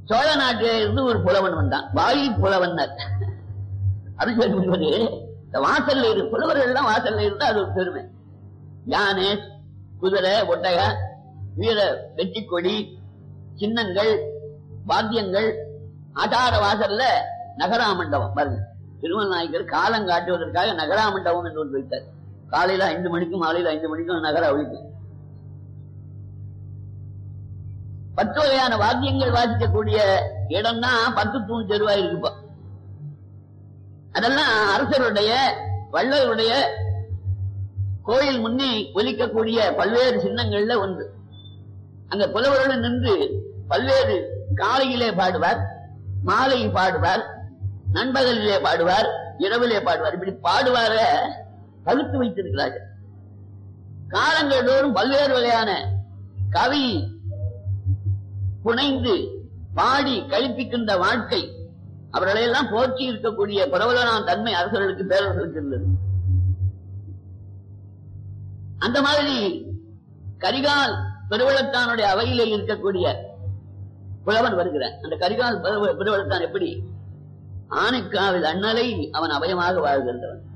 சோழ நாட்டில இருந்து ஒரு புலவன் வந்தான் வாயு புலவன் அது சொல்லுவது இந்த வாசல்ல இரு புலவர்கள் எல்லாம் வாசல்ல இருந்தா அது ஒரு பெருமை யானை குதிரை ஒட்டக வீர வெற்றி கொடி சின்னங்கள் வாத்தியங்கள் ஆட்டார வாசல்ல நகரா மண்டபம் பாருங்க திருமல் நாயக்கர் காலம் காட்டுவதற்காக நகரா மண்டபம் என்று ஒன்று வைத்தார் காலையில ஐந்து மணிக்கும் மாலையில ஐந்து மணிக்கும் நகர ஒழிக்கும் பத்து வகையான வாத்தியங்கள் வாசிக்கக்கூடிய இடம்னா பத்து தூண் தெருவா இருக்குப்பா அதெல்லாம் அரசருடைய வள்ளலுடைய கோயில் முன்னே ஒலிக்கக்கூடிய பல்வேறு சின்னங்கள்ல ஒன்று அங்க புலவர்கள் நின்று பல்வேறு காலையிலே பாடுவார் மாலை பாடுவார் நண்பகலிலே பாடுவார் இரவிலே பாடுவார் இப்படி பாடுவார பகுத்து வைத்திருக்கிறார்கள் காலங்கள் தோறும் பல்வேறு வகையான கவி புனைந்து பாடி கழிப்பிக்கின்ற வாழ்க்கை அவர்களையெல்லாம் போற்றி இருக்கக்கூடிய பிரபலமான தன்மை அரசர்களுக்கு பேரரசர்களுக்கு இருந்தது அந்த மாதிரி கரிகால் பெருவளத்தானுடைய அவையிலே இருக்கக்கூடிய புலவன் வருகிறான் அந்த கரிகால் பெருவ- பெருவளத்தான் எப்படி ஆனைக்காவில் அண்ணலை அவன் அபயமாக வாழ்கின்றவன்